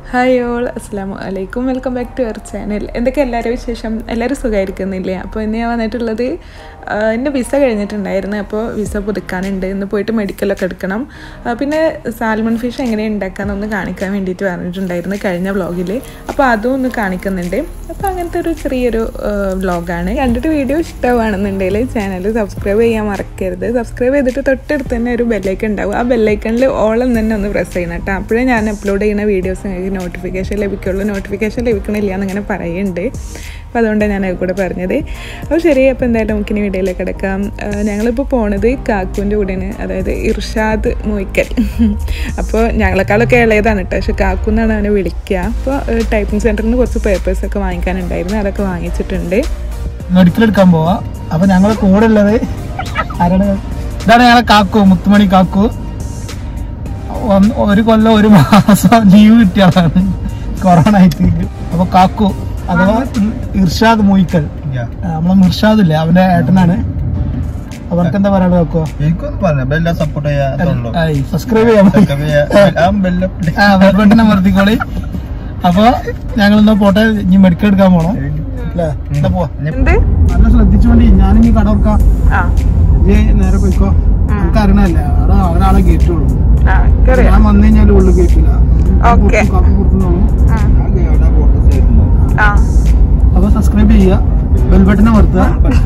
Hi all അസ്സാം വലൈക്കും welcome back to our channel എന്തൊക്കെ എല്ലാവരും വിശേഷം എല്ലാവരും സുഖമായിരിക്കുന്നില്ലേ അപ്പോൾ ഇന്ന് ഞാൻ വന്നിട്ടുള്ളത് ആ, എൻ്റെ വിസ കഴിഞ്ഞിട്ടുണ്ടായിരുന്നു അപ്പോൾ വിസ പുതുക്കാനുണ്ട് ഇന്ന് പോയിട്ട് മെഡിക്കലൊക്കെ എടുക്കണം ആ, പിന്നെ സാൽമൺ ഫിഷ് എങ്ങനെ ഉണ്ടാക്കാമെന്നൊന്ന് കാണിക്കാൻ വേണ്ടിയിട്ട് പറഞ്ഞിട്ടുണ്ടായിരുന്നു കഴിഞ്ഞ വ്ളോഗിൽ അപ്പോൾ അതും ഒന്ന് കാണിക്കുന്നുണ്ട് അപ്പോൾ അങ്ങനത്തെ ഒരു ചെറിയൊരു വ്ളോഗാണ് കണ്ടിട്ട് വീഡിയോ ഇഷ്ടമാണെന്നുണ്ടെങ്കിൽ ചാനൽ സബ്സ്ക്രൈബ് ചെയ്യാൻ മറക്കരുത് സബ്സ്ക്രൈബ് ചെയ്തിട്ട് തൊട്ടടുത്ത് തന്നെ ഒരു ബെല്ലൈക്കൺ ഉണ്ടാവും ആ ബെല്ലൈക്കണിൽ ഓളം തന്നെ ഒന്ന് പ്രസ് ചെയ്യണം കേട്ടോ അപ്പോഴേ ഞാൻ അപ്ലോഡ് ചെയ്യുന്ന വീഡിയോസ് നിങ്ങൾക്ക് നോട്ടിഫിക്കേഷൻ ലഭിക്കുള്ളൂ നോട്ടിഫിക്കേഷൻ ലഭിക്കണില്ല എന്നിങ്ങനെ പറയുന്നുണ്ട് അപ്പോൾ അതുകൊണ്ടാണ് ഞാൻ അത് കൂടെ പറഞ്ഞത് അപ്പോൾ ശരി അപ്പോൾ എന്തായാലും നമുക്ക് ഇനി വീഡിയോയിലേക്ക് കിടക്കാം ഞങ്ങളിപ്പോൾ പോണത് കാക്കുവിൻ്റെ കൂടെയാണ് അതായത് ഇർഷാദ് മോയ്ക്കൽ അപ്പോൾ ഞങ്ങളെക്കാളൊക്കെ ഇളയതാണ് കേട്ടോ പക്ഷെ കാക്കു എന്നാണ് അവനെ വിളിക്കുക അപ്പോൾ ടൈപ്പിംഗ് സെൻറ്ററിൽ നിന്ന് കുറച്ച് പേപ്പേഴ്സൊക്കെ വാങ്ങിക്കാനുണ്ടായിരുന്നു അതൊക്കെ വാങ്ങിച്ചിട്ടുണ്ട് മെഡിക്കൽ എടുക്കാൻ പോവാ അപ്പൊ ഞങ്ങളെ കൂടെ ഉള്ളത് ആരാണ് ഇതാണ് ഞങ്ങളെ കാക്കു മുത്തുമണി കാക്കു ഒന്ന് ഒരു കൊല്ലം ഒരു മാസം ലീവ് കിട്ടിയതാണ് കൊറോണ ആയിട്ട് അപ്പൊ കാക്കു അഥവാ ഇർഷാദ് മൊയ്ക്കൽ നമ്മളെ മിർഷാദ് ഇല്ലേ അവന്റെ ഏട്ടനാണ് അവർക്ക് എന്താ പറയാ കാക്കു എനിക്കൊന്നും പറഞ്ഞു ബെല്ല സപ്പോർട്ട് ചെയ്യാത്തുള്ളൂ സബ്സ്ക്രൈബ് ചെയ്യാൻ ആ ബെൽബട്ടനെ മർത്തിക്കോളി അപ്പൊ ഞങ്ങളിന്ന് പോട്ടെ ഇനി മെഡിക്കൽ എടുക്കാൻ പോണം അല്ലേ എന്താ പോവാ എന്ത് നല്ല ശ്രദ്ധിച്ചോണ്ടി ഞാനിനി കട ഓർക്കാം ആ ഇജ്ജ് നേരെ പോയിക്കോ നമുക്ക് അറിയണല്ലേ അവിടെ ഒരാളെ കയറ്റുള്ളൂ ആ കയറിയോ ഞാൻ വന്നു കഴിഞ്ഞാൽ ഉള്ളിൽ കയറ്റില്ല ഓക്കേ. ആ ആ അപ്പൊ സബ്സ്ക്രൈബ് ചെയ്യുക ബെൽബട്ടനെ മറുത്തുക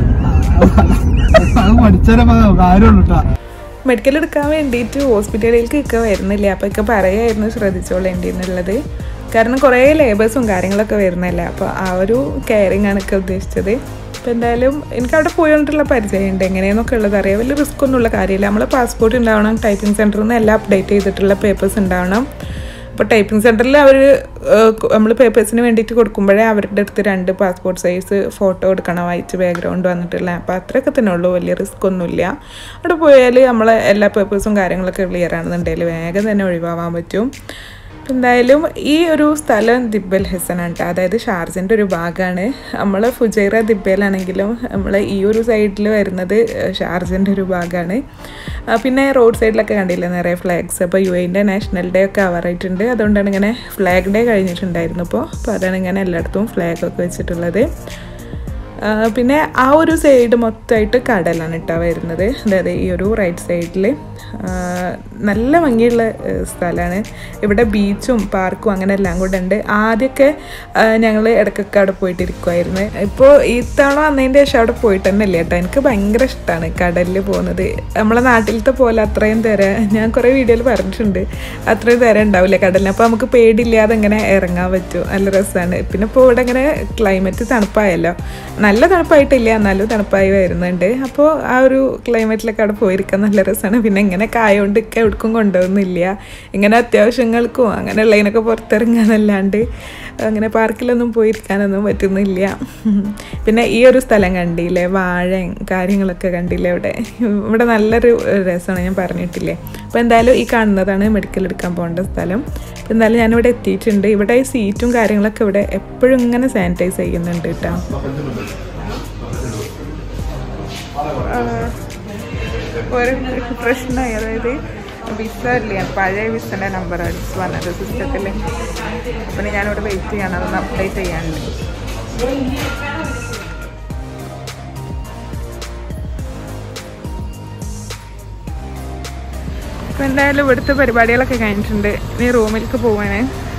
അത് പഠിച്ചാലേ കാര്യമുള്ളൂ കേട്ടോ മെഡിക്കൽ എടുക്കാൻ വേണ്ടിയിട്ട് ഹോസ്പിറ്റലിലേക്ക് ഒക്കെ വരുന്നില്ല അപ്പോൾ ഒക്കെ പറയായിരുന്നു ശ്രദ്ധിച്ചോളേണ്ടി എന്നുള്ളത് കാരണം കുറേ ലേബേഴ്സും കാര്യങ്ങളൊക്കെ വരുന്നില്ല അപ്പോൾ ആ ഒരു കെയറിങ് ആണ് ഒക്കെ ഉദ്ദേശിച്ചത് അപ്പോൾ എന്തായാലും എനിക്ക് അവിടെ പോയിട്ടുള്ള പരിചയമുണ്ട് എങ്ങനെയെന്നൊക്കെ ഉള്ളത് അറിയാം വലിയ റിസ്ക് ഒന്നുമുള്ള കാര്യമില്ല നമ്മളെ പാസ്പോർട്ട് ഉണ്ടാവണം ടൈപ്പിംഗ് സെൻറ്ററിൽ നിന്ന് എല്ലാം അപ്ഡേറ്റ് ചെയ്തിട്ടുള്ള പേപ്പേഴ്സ് ഉണ്ടാവണം അപ്പോൾ ടൈപ്പിംഗ് സെൻറ്ററിൽ അവർ നമ്മൾ പേപ്പേഴ്സിന് വേണ്ടിയിട്ട് കൊടുക്കുമ്പോഴേ അവരുടെ അടുത്ത് രണ്ട് പാസ്പോർട്ട് സൈസ് ഫോട്ടോ എടുക്കണം വായിച്ച് ബാക്ക്ഗ്രൗണ്ട് വന്നിട്ടുള്ള അപ്പോൾ അത്രയൊക്കെ തന്നെ ഉള്ളൂ വലിയ റിസ്ക് ഒന്നുമില്ല അവിടെ പോയാൽ നമ്മളെ എല്ലാ പേപ്പേഴ്സും കാര്യങ്ങളൊക്കെ ക്ലിയർ ആണെന്നുണ്ടെങ്കിൽ വേഗം തന്നെ ഒഴിവാവാൻ പറ്റും അപ്പോൾ എന്തായാലും ഈ ഒരു സ്ഥലം ദിബ്ബൽ ഹെസനാണ് കേട്ടോ അതായത് ഷാർജൻ്റെ ഒരു ഭാഗമാണ് നമ്മൾ ഫുജൈറ ദിബ്ബയിലാണെങ്കിലും നമ്മൾ ഈ ഒരു സൈഡിൽ വരുന്നത് ഷാർജൻ്റെ ഒരു ഭാഗമാണ് ആ, പിന്നെ റോഡ് സൈഡിലൊക്കെ കണ്ടില്ലേ നിറയെ ഫ്ലാഗ്സ് അപ്പോൾ യു എൻ്റെ നാഷണൽ ഡേ ഒക്കെ ആവാറായിട്ടുണ്ട് അതുകൊണ്ടാണ് ഇങ്ങനെ ഫ്ലാഗ് ഡേ കഴിഞ്ഞിട്ടുണ്ടായിരുന്നു ഇപ്പോൾ അപ്പോൾ അതാണ് ഇങ്ങനെ എല്ലായിടത്തും ഫ്ലാഗൊക്കെ വെച്ചിട്ടുള്ളത് ആ, പിന്നെ ആ ഒരു സൈഡ് മൊത്തമായിട്ട് കടലാണ് കേട്ടോ വരുന്നത് അതായത് ഈ ഒരു റൈറ്റ് സൈഡിൽ നല്ല ഭംഗിയുള്ള സ്ഥലമാണ് ഇവിടെ ബീച്ചും പാർക്കും അങ്ങനെ എല്ലാം കൂടെ ഉണ്ട് ആദ്യമൊക്കെ ഞങ്ങൾ ഇടയ്ക്കൊക്കെ അവിടെ പോയിട്ടിരിക്കുമായിരുന്നു ഇപ്പോൾ ഈ തവണ വന്നതിൻ്റെ ശേഷം അവിടെ പോയിട്ട് തന്നെ ഇല്ല കേട്ടോ എനിക്ക് ഭയങ്കര ഇഷ്ടമാണ് കടലിൽ പോകുന്നത് നമ്മളെ നാട്ടിലത്തെ പോലെ അത്രയും തര ഞാൻ കുറേ വീഡിയോയിൽ പറഞ്ഞിട്ടുണ്ട് അത്രയും തര ഉണ്ടാവില്ല കടലിന് അപ്പോൾ നമുക്ക് പേടിയില്ലാതെ ഇങ്ങനെ ഇറങ്ങാൻ പറ്റും നല്ല രസമാണ് പിന്നെ ഇപ്പോൾ ഇവിടെ ഇങ്ങനെ ക്ലൈമറ്റ് തണുപ്പായല്ലോ നല്ല തണുപ്പായിട്ടില്ല എന്നാലും തണുപ്പായി വരുന്നുണ്ട് അപ്പോൾ ആ ഒരു ക്ലൈമറ്റിലൊക്കെ അവിടെ പോയിരിക്കാൻ നല്ല രസമാണ് പിന്നെ ഇങ്ങനെ കായോണ്ട് ഒക്കെ എവിടേക്കും കൊണ്ടുപോകുന്നില്ല ഇങ്ങനെ അത്യാവശ്യങ്ങൾക്കും അങ്ങനെയുള്ളതിനൊക്കെ പുറത്തിറങ്ങാനല്ലാണ്ട് അങ്ങനെ പാർക്കിലൊന്നും പോയിരിക്കാനൊന്നും പറ്റുന്നില്ല പിന്നെ ഈ ഒരു സ്ഥലം കണ്ടില്ലേ വാഴയും കാര്യങ്ങളൊക്കെ കണ്ടില്ലേ ഇവിടെ ഇവിടെ നല്ലൊരു രസമാണ് ഞാൻ പറഞ്ഞിട്ടില്ലേ അപ്പോൾ എന്തായാലും ഈ കാണുന്നതാണ് മെഡിക്കൽ എടുക്കാൻ പോകേണ്ട സ്ഥലം അപ്പോൾ എന്തായാലും ഞാനിവിടെ എത്തിയിട്ടുണ്ട് ഇവിടെ ഈ സീറ്റും കാര്യങ്ങളൊക്കെ ഇവിടെ എപ്പോഴും ഇങ്ങനെ സാനിറ്റൈസ് ചെയ്യുന്നുണ്ട് കേട്ടോ ഒരു പ്രശ്നമായി അതായത് വിസ ഇല്ല പഴയ വിസൻ്റെ നമ്പർ അടിച്ച് വന്നത് സിസ്റ്റത്തിൽ അപ്പം ഞാനിവിടെ വെയിറ്റ് ചെയ്യണം അതൊന്ന് അപ്ഡേറ്റ് ചെയ്യാനുണ്ട് അപ്പം എന്തായാലും ഇവിടുത്തെ പരിപാടികളൊക്കെ കഴിഞ്ഞിട്ടുണ്ട് ഇനി റൂമിലേക്ക് പോവാണ്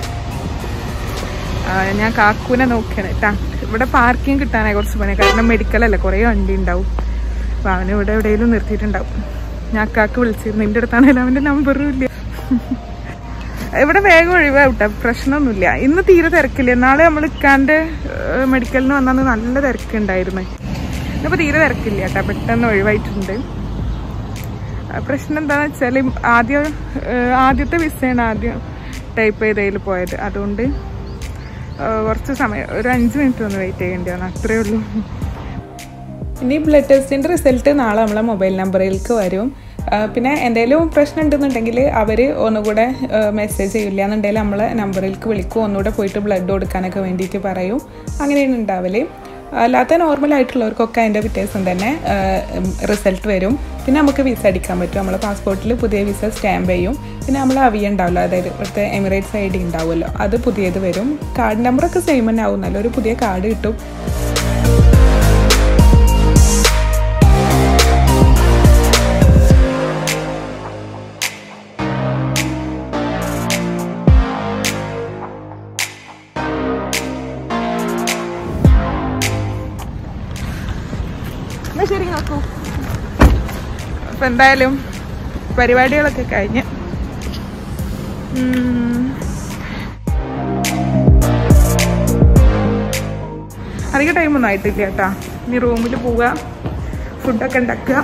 ആ, ഞാൻ കാക്കൂനെ നോക്കിയാണ് കേട്ടാ ഇവിടെ പാർക്കിംഗ് കിട്ടാനായി കുറച്ച് പണി കാരണം മെഡിക്കലല്ലേ കുറേ വണ്ടി ഉണ്ടാവും അപ്പോൾ അവന് ഇവിടെ എവിടെയെങ്കിലും നിർത്തിയിട്ടുണ്ടാവും ഞാൻ കാക്ക് വിളിച്ചിരുന്നു എൻ്റെ അടുത്താണെങ്കിലും അവൻ്റെ നമ്പറും ഇല്ല ഇവിടെ വേഗം ഒഴിവാട്ടോ പ്രശ്നമൊന്നുമില്ല ഇന്ന് തീരെ തിരക്കില്ല നാളെ നമ്മൾ ഇക്കാൻ്റെ മെഡിക്കലിന് വന്നാൽ നല്ല തിരക്കുണ്ടായിരുന്നു ഇന്നിപ്പോൾ തീരെ തിരക്കില്ല കേട്ടോ പെട്ടെന്ന് ഒഴിവായിട്ടുണ്ട് ആ, പ്രശ്നം എന്താണെന്ന് വെച്ചാൽ ആദ്യം ഏഹ്, ആദ്യത്തെ വിസയാണ് ആദ്യം ടൈപ്പ് ചെയ്തതിൽ പോയത് അതുകൊണ്ട് ഏഹ്, കുറച്ച് സമയം ഒരു അഞ്ച് മിനിറ്റ് ഒന്ന് വെയിറ്റ് ചെയ്യേണ്ടി വന്നു അത്രേ ഉള്ളൂ ഇനി ബ്ലഡ് ടെസ്റ്റിൻ്റെ റിസൾട്ട് നാളെ നമ്മളെ മൊബൈൽ നമ്പറിലേക്ക് വരും ആ, പിന്നെ എന്തെങ്കിലും പ്രശ്നം ഉണ്ടെന്നുണ്ടെങ്കിൽ അവർ ഒന്നുകൂടെ മെസ്സേജ് ചെയ്യില്ല എന്നുണ്ടെങ്കിൽ നമ്മളെ നമ്പറിലേക്ക് വിളിക്കും ഒന്നുകൂടെ പോയിട്ട് ബ്ലഡ് കൊടുക്കാനൊക്കെ വേണ്ടിയിട്ട് പറയും അങ്ങനെയാണ് ഉണ്ടാവല് അല്ലാത്ത നോർമൽ ആയിട്ടുള്ളവർക്കൊക്കെ അതിൻ്റെ പിറ്റേ ദിവസം തന്നെ റിസൾട്ട് വരും പിന്നെ നമുക്ക് വിസ അടിക്കാൻ പറ്റും നമ്മളെ പാസ്പോർട്ടിൽ പുതിയ വിസ സ്റ്റാമ്പ് ചെയ്യും പിന്നെ നമ്മൾ അവിയ ഉണ്ടാവുമല്ലോ അതായത് ഇവിടുത്തെ എമിറേറ്റ്സ് ഐ ഡി ഉണ്ടാവുമല്ലോ അത് പുതിയത് വരും കാർഡ് നമ്പറൊക്കെ സെയിം തന്നെ ആവും നല്ലൊരു പുതിയ കാർഡ് കിട്ടും എന്നാ ശരി നോക്കൂ അപ്പം എന്തായാലും പരിപാടികളൊക്കെ കഴിഞ്ഞ് ഉം. അധികം ടൈമൊന്നും ആയിട്ടില്ല കേട്ടാ ഇനി റൂമിൽ പോവുക ഫുഡൊക്കെ ഉണ്ടാക്കുക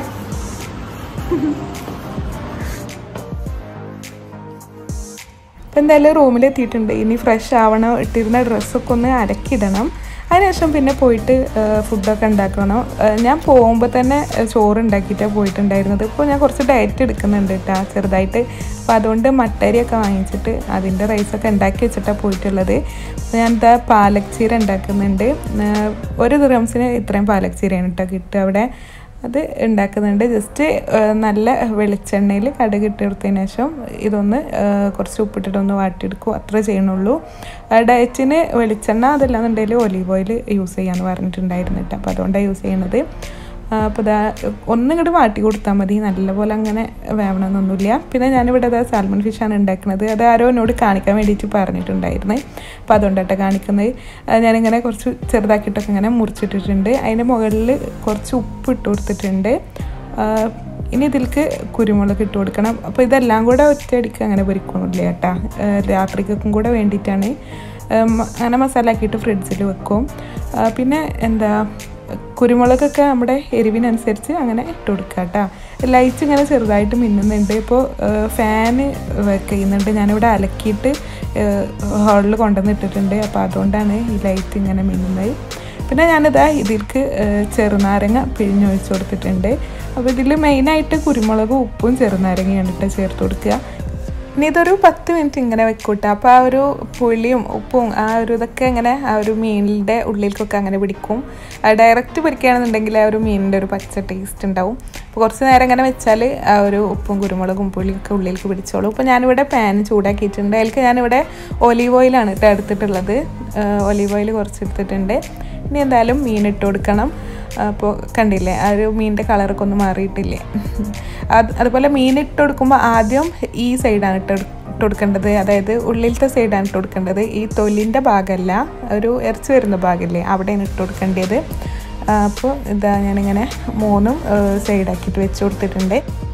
അപ്പം എന്തായാലും റൂമിലെത്തിയിട്ടുണ്ട് ഇനി ഫ്രഷ് ആവണം ഇട്ടിരുന്ന ഡ്രസ്സൊക്കെ ഒന്ന് അലക്കിയിടണം അതിനുശേഷം പിന്നെ പോയിട്ട് ആ, ഫുഡൊക്കെ ഉണ്ടാക്കണം ആ, ഞാൻ പോകുമ്പോൾ തന്നെ ആ, ചോറ് ഉണ്ടാക്കിയിട്ടാണ് പോയിട്ടുണ്ടായിരുന്നത് ഇപ്പോൾ ഞാൻ കുറച്ച് ഡയറ്റ് എടുക്കുന്നുണ്ട് കേട്ടോ ചെറുതായിട്ട് അപ്പോൾ അതുകൊണ്ട് മട്ടരിയൊക്കെ വാങ്ങിച്ചിട്ട് അതിൻ്റെ റൈസൊക്കെ ഉണ്ടാക്കി വെച്ചിട്ടാണ് പോയിട്ടുള്ളത് ഞാൻ എന്താ പാലക് ചീര ഉണ്ടാക്കുന്നുണ്ട് ആ, ഒരു ദിറംസിന് ഇത്രയും പാലക് ചീരയാണ് കേട്ടോ കിട്ടുക അവിടെ അത് ഉണ്ടാക്കുന്നുണ്ട് ജസ്റ്റ് നല്ല വെളിച്ചെണ്ണയിൽ കടുക് ഇട്ടെടുത്തതിന് ശേഷം ഇതൊന്ന് ആ, കുറച്ച് ഉപ്പിട്ടിട്ടൊന്ന് വാട്ടിയെടുക്കും അത്ര ചെയ്യണുള്ളൂ ആ, ഡയറ്റിന് വെളിച്ചെണ്ണ അതല്ലാന്നുണ്ടെങ്കിൽ ഒലീവ് ഓയിൽ യൂസ് ചെയ്യാമെന്ന് പറഞ്ഞിട്ടുണ്ടായിരുന്നു കേട്ടോ അപ്പോൾ അതുകൊണ്ടാണ് യൂസ് ചെയ്യണത് അപ്പോൾ ഇതാ ഒന്നിങ്ങോട്ട് വാട്ടി കൊടുത്താൽ മതി നല്ലപോലെ അങ്ങനെ വേവണമെന്നൊന്നുമില്ല പിന്നെ ഞാനിവിടെ അതാ സാൽമൺ ഫിഷാണ് ഉണ്ടാക്കുന്നത് അത് ആരോ എന്നോട് കാണിക്കാൻ വേണ്ടിയിട്ട് പറഞ്ഞിട്ടുണ്ടായിരുന്നു അപ്പോൾ അതുകൊണ്ടാട്ടോ കാണിക്കുന്നത് ആ, ഞാനിങ്ങനെ കുറച്ച് ചെറുതാക്കിയിട്ടൊക്കെ ഇങ്ങനെ മുറിച്ചിട്ടിട്ടുണ്ട് അതിൻ്റെ മുകളിൽ കുറച്ച് ഉപ്പ് ഇട്ട് കൊടുത്തിട്ടുണ്ട് ആ, ഇനി ഇതിലേക്ക് കുരുമുളക് ഇട്ട് കൊടുക്കണം അപ്പോൾ ഇതെല്ലാം കൂടെ ഒറ്റയടിക്ക് അങ്ങനെ പൊരിക്കണില്ല കേട്ടാ ആ, രാത്രിക്കൊക്കെ കൂടെ വേണ്ടിയിട്ടാണ് ഉം, അങ്ങനെ മസാല ആക്കിയിട്ട് ഫ്രിഡ്ജിൽ വെക്കും ആ, പിന്നെ എന്താ കുരുമുളകൊക്കെ നമ്മുടെ എരിവിനനുസരിച്ച് അങ്ങനെ ഇട്ട് കൊടുക്കുക കേട്ടോ ലൈറ്റ് ഇങ്ങനെ ചെറുതായിട്ട് മിന്നുന്നുണ്ട് ഇപ്പോൾ ഫാന് വർക്ക് ചെയ്യുന്നുണ്ട് ഞാനിവിടെ അലക്കിയിട്ട് ഹാളിൽ കൊണ്ടുവന്ന് ഇട്ടിട്ടുണ്ട് അപ്പോൾ അതുകൊണ്ടാണ് ഈ ലൈറ്റ് ഇങ്ങനെ മിന്നുന്നത് പിന്നെ ഞാനിതാ ഇതിലേക്ക് ചെറുനാരങ്ങ പിഴിഞ്ഞൊഴിച്ച് കൊടുത്തിട്ടുണ്ട് അപ്പോൾ ഇതിൽ മെയിനായിട്ട് കുരുമുളകും ഉപ്പും ചെറുനാരങ്ങയാണ് കേട്ടോ ചേർത്ത് കൊടുക്കുക ഇനി ഇതൊരു പത്ത് മിനിറ്റ് ഇങ്ങനെ വെക്കൂട്ടെ അപ്പോൾ ആ ഒരു പുളിയും ഉപ്പും ആ ഒരു ഇതൊക്കെ ഇങ്ങനെ ആ ഒരു മീനിൻ്റെ ഉള്ളിലേക്കൊക്കെ അങ്ങനെ പിടിക്കും ഡയറക്റ്റ് പൊരിക്കുകയാണെന്നുണ്ടെങ്കിൽ ആ ഒരു മീനിൻ്റെ ഒരു പച്ച ടേസ്റ്റ് ഉണ്ടാവും അപ്പോൾ കുറച്ച് നേരം ഇങ്ങനെ വെച്ചാൽ ആ ഒരു ഉപ്പും കുരുമുളകും പുളിയൊക്കെ ഉള്ളിലേക്ക് പിടിച്ചോളും അപ്പോൾ ഞാനിവിടെ പാൻ ചൂടാക്കിയിട്ടുണ്ട് അതിലേക്ക് ഞാനിവിടെ ഒലീവ് ഓയിലാണ് കേട്ടോ എടുത്തിട്ടുള്ളത് ഒലീവ് ഓയിൽ കുറച്ച് എടുത്തിട്ടുണ്ട് ഇനി എന്തായാലും മീൻ ഇട്ട് കൊടുക്കണം അപ്പോൾ കണ്ടില്ലേ ആ ഒരു മീനിൻ്റെ കളറൊക്കെ ഒന്ന് മാറിയിട്ടില്ലേ അത് അതുപോലെ മീൻ ഇട്ട് കൊടുക്കുമ്പോൾ ആദ്യം ഈ സൈഡാണ് ഇട്ട് കൊടു- ഇട്ട് കൊടുക്കേണ്ടത് അതായത് ഉള്ളിലത്തെ സൈഡാണ് ഇട്ട് കൊടുക്കേണ്ടത് ഈ തൊലിൻ്റെ ഭാഗമല്ല ഒരു ഇറച്ചി വരുന്ന ഭാഗമല്ലേ അവിടെയാണ് ഇട്ട് കൊടുക്കേണ്ടത് അപ്പോൾ ഇതാ ഞാനിങ്ങനെ മൂന്നും സൈഡാക്കിയിട്ട് വെച്ച് കൊടുത്തിട്ടുണ്ട്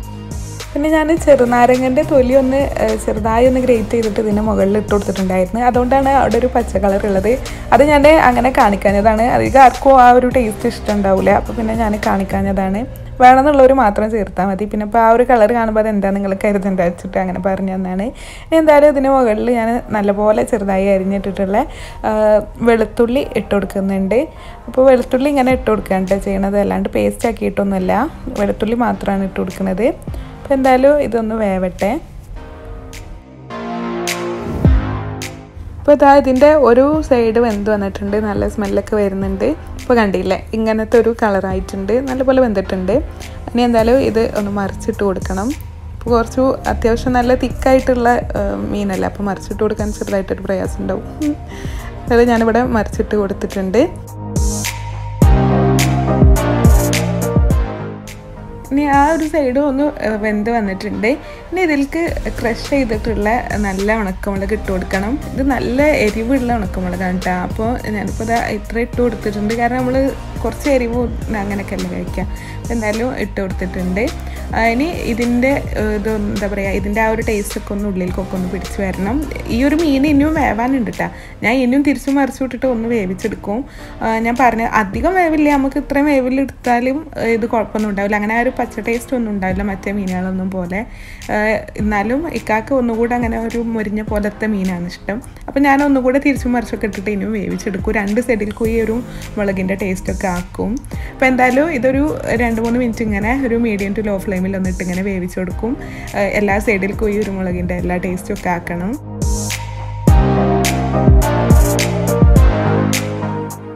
പിന്നെ ഞാൻ ചെറുനാരങ്ങൻ്റെ തൊലി ഒന്ന് ഏഹ്, ചെറുതായി ഒന്ന് ഗ്രേറ്റ് ചെയ്തിട്ട് ഇതിൻ്റെ മുകളിൽ ഇട്ട് കൊടുത്തിട്ടുണ്ടായിരുന്നു അതുകൊണ്ടാണ് അവിടെ ഒരു പച്ച കളർ ഉള്ളത് അത് ഞാൻ അങ്ങനെ കാണിക്കാഞ്ഞതാണ് അധികം ആർക്കും ആ ഒരു ടേസ്റ്റ് ഇഷ്ടമുണ്ടാവില്ല അപ്പോൾ പിന്നെ ഞാൻ കാണിക്കാഞ്ഞതാണ് വേണമെന്നുള്ളവർ മാത്രം ചേർത്താൽ മതി പിന്നെ ഇപ്പോൾ ആ ഒരു കളർ കാണുമ്പോൾ അത് എന്താ നിങ്ങൾ കരുതണ്ട വെച്ചിട്ട് അങ്ങനെ പറഞ്ഞു തന്നാണ് ഇനി എന്തായാലും ഇതിന് മുകളിൽ ഞാൻ നല്ലപോലെ ചെറുതായി അരിഞ്ഞിട്ടിട്ടുള്ള ആ, വെളുത്തുള്ളി ഇട്ട് കൊടുക്കുന്നുണ്ട് അപ്പോൾ വെളുത്തുള്ളി ഇങ്ങനെ ഇട്ട് കൊടുക്കുകയാണ് കേട്ടോ ചെയ്യണത് അല്ലാണ്ട് പേസ്റ്റ് ആക്കിയിട്ടൊന്നുമല്ല വെളുത്തുള്ളി മാത്രമാണ് ഇട്ട് കൊടുക്കുന്നത് അപ്പോൾ എന്തായാലും ഇതൊന്ന് വേവട്ടെ ഇപ്പോൾ ഇതാ ഇതിൻ്റെ ഒരു സൈഡ് വെന്ത് വന്നിട്ടുണ്ട് നല്ല സ്മെല്ലൊക്കെ വരുന്നുണ്ട് ഇപ്പോൾ കണ്ടില്ലേ ഇങ്ങനത്തെ ഒരു കളറായിട്ടുണ്ട് നല്ലപോലെ വെന്തിട്ടുണ്ട് ഇനി എന്തായാലും ഇത് ഒന്ന് മറിച്ചിട്ട് കൊടുക്കണം ഇപ്പോൾ കുറച്ച് അത്യാവശ്യം നല്ല തിക്കായിട്ടുള്ള മീനല്ല അപ്പോൾ മറിച്ചിട്ട് കൊടുക്കാൻ ചെറുതായിട്ടൊരു പ്രയാസം ഉണ്ടാവും അത് ഞാനിവിടെ മറിച്ചിട്ട് കൊടുത്തിട്ടുണ്ട് ഇനി ആ ഒരു സൈഡ് ഒന്ന് ഏഹ്, വെന്ത് വന്നിട്ടുണ്ട് ഇനി ഇതിലേക്ക് ക്രഷ് ചെയ്തിട്ടുള്ള നല്ല ഉണക്കമുളക് ഇട്ട് കൊടുക്കണം ഇത് നല്ല എരിവുള്ള ഉണക്കമുളകാണ് കേട്ടോ അപ്പോൾ ഞാനിപ്പോൾ ഇതാ ഇത്ര ഇട്ട് കൊടുത്തിട്ടുണ്ട് കാരണം നമ്മൾ കുറച്ച് എരിവ് അങ്ങനെയൊക്കെ അല്ലേ കഴിക്കാം അപ്പോൾ എന്തായാലും ഇട്ട് കൊടുത്തിട്ടുണ്ട് ആ, ഇനി ഇതിൻ്റെ ഏഹ്, ഇത് എന്താ പറയുക ഇതിൻ്റെ ആ ഒരു ടേസ്റ്റ് ഒക്കെ ഒന്ന് ഉള്ളിലേക്കൊക്കെ ഒന്ന് പിടിച്ച് വരണം ഈ ഒരു മീൻ ഇനിയും വേവാനുണ്ട് കേട്ടോ ഞാൻ ഇനിയും തിരിച്ചു മറിച്ചു വിട്ടിട്ട് ഒന്ന് വേവിച്ചെടുക്കും ആ, ഞാൻ പറഞ്ഞ അധികം വേവില്ല നമുക്ക് ഇത്രയും വേവിലെടുത്താലും ഏഹ്, ഇത് കുഴപ്പമൊന്നും ഉണ്ടാവില്ല അങ്ങനെ ആ ഒരു പച്ച ടേസ്റ്റ് ഒന്നും ഉണ്ടാവില്ല മറ്റേ മീനുകളൊന്നും പോലെ ഏഹ്, എന്നാലും ഇക്കാക്ക് ഒന്നുകൂടെ അങ്ങനെ ഒരു മുരിഞ്ഞ പോലത്തെ മീനാണ് ഇഷ്ടം അപ്പോൾ ഞാൻ ഒന്നുകൂടെ തിരിച്ചു മറിച്ചൊക്കെ ഇട്ടിട്ട് ഇനിയും വേവിച്ചെടുക്കും രണ്ട് സൈഡിൽ പോയി ഒരു മുളകിൻ്റെ ടേസ്റ്റൊക്കെ ആക്കും അപ്പോൾ എന്തായാലും ഇതൊരു രണ്ട് മൂന്ന് മിനിറ്റ് ഇങ്ങനെ ഒരു മീഡിയം ടു ലോ ഫ്ലെയിമിൽ ഒന്നിട്ട് ഇങ്ങനെ വേവിച്ച് കൊടുക്കും ഏഹ്, എല്ലാ സൈഡിൽ പോയി ഒരു മുളകിൻ്റെ എല്ലാ ടേസ്റ്റും ഒക്കെ ആക്കണം ഇനി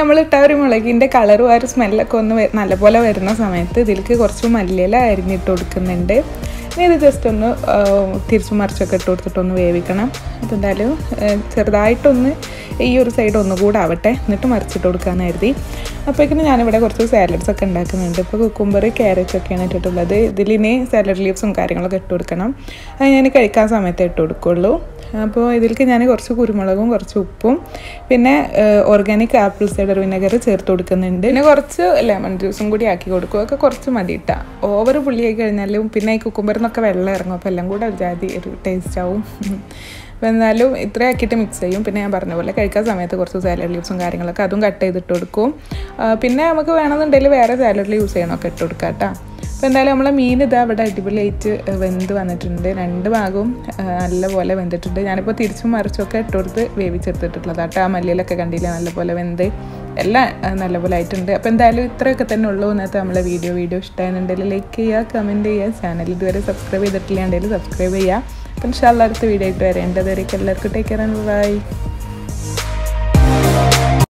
നമ്മൾ ഇട്ട ഒരു മുളകിൻ്റെ കളറും ആ ഒരു സ്മെല്ലൊക്കെ ഒന്ന് വ- നല്ലപോലെ വരുന്ന സമയത്ത് ഇതിലേക്ക് കുറച്ച് മല്ലിയില അരിഞ്ഞിട്ട് കൊടുക്കുന്നുണ്ട് ഇനി ഇത് ജസ്റ്റ് ഒന്ന് ആ, തിരിച്ചും മറിച്ചൊക്കെ ഇട്ട് കൊടുത്തിട്ടൊന്ന് വേവിക്കണം അപ്പോൾ എന്തായാലും ആ, ചെറുതായിട്ടൊന്ന് ഈ ഒരു സൈഡ് ഒന്നുകൂടെ ആവട്ടെ എന്നിട്ട് മറിച്ചിട്ട് കൊടുക്കാമെന്ന് കരുതി അപ്പോഴേക്കും ഞാനിവിടെ കുറച്ച് സാലഡ്സ് ഒക്കെ ഉണ്ടാക്കുന്നുണ്ട് ഇപ്പോൾ കുക്കുംബർ ക്യാരറ്റ് ഒക്കെയാണ് ഇട്ടിട്ടുള്ളത് ഇതിലിനി സാലഡ് ലീവ്സും കാര്യങ്ങളൊക്കെ ഇട്ട് കൊടുക്കണം അത് ഞാൻ കഴിക്കാൻ സമയത്ത് ഇട്ട് കൊടുക്കുള്ളൂ അപ്പോൾ ഇതിലേക്ക് ഞാൻ കുറച്ച് കുരുമുളകും കുറച്ച് ഉപ്പും പിന്നെ ഓർഗാനിക് ആപ്പിൾ സൈഡർ വിനെഗർ ചേർത്ത് കൊടുക്കുന്നുണ്ട് പിന്നെ കുറച്ച് ലെമൺ ജ്യൂസും കൂടി ആക്കി കൊടുക്കും ഒക്കെ കുറച്ച് മതി ഇട്ടാ ഓവർ പുളിയായി കഴിഞ്ഞാലും പിന്നെ ഈ കുക്കുംബറിന്നൊക്കെ വെള്ളം ഇറങ്ങും അപ്പോൾ എല്ലാം കൂടെ ഒരു ജാതി ഒരു ടേസ്റ്റ് ആവും അപ്പോൾ എന്നാലും ഇത്രയും ആക്കിയിട്ട് മിക്സ് ചെയ്യും പിന്നെ ഞാൻ പറഞ്ഞ പോലെ കഴിക്കാൻ സമയത്ത് കുറച്ച് സാലഡ് ലീവ്സും കാര്യങ്ങളൊക്കെ അതും കട്ട് ചെയ്തിട്ട് കൊടുക്കും ആ, പിന്നെ നമുക്ക് വേണമെന്നുണ്ടെങ്കിൽ വേറെ സാലഡിൽ യൂസ് ചെയ്യണമൊക്കെ ഇട്ട് കൊടുക്കാം കേട്ടോ അപ്പോൾ എന്തായാലും നമ്മളെ മീൻ ഇതാ ഇവിടെ അടിപൊളിയായിട്ട് വെന്ത് വന്നിട്ടുണ്ട് രണ്ട് ഭാഗവും ആ, നല്ലപോലെ വെന്തിട്ടുണ്ട് ഞാനിപ്പോൾ തിരിച്ചും മറിച്ചൊക്കെ ഇട്ട് കൊടുത്ത് വേവിച്ചെടുത്തിട്ടുള്ളത് കേട്ടോ ആ മല്ലിയിലൊക്കെ കണ്ടില്ല നല്ലപോലെ വെന്ത് എല്ലാം ആ, നല്ലപോലെ ആയിട്ടുണ്ട് അപ്പോൾ എന്തായാലും ഇത്രയൊക്കെ തന്നെ ഉള്ളൂ ഇന്നത്തെ നമ്മളെ വീഡിയോ വീഡിയോ ഇഷ്ടമായിരുന്നുണ്ടെങ്കിൽ ലൈക്ക് ചെയ്യുക കമൻറ്റ് ചെയ്യുക ചാനൽ ഇതുവരെ സബ്സ്ക്രൈബ് ചെയ്തിട്ടില്ലാണ്ടെങ്കിൽ സബ്സ്ക്രൈബ് ചെയ്യുക അപ്പം ഇൻഷാല്ല അടുത്ത വീഡിയോ ആയിട്ട് വരേണ്ടത് എല്ലാവർക്കും ടേക്ക് കെയർ ബൈ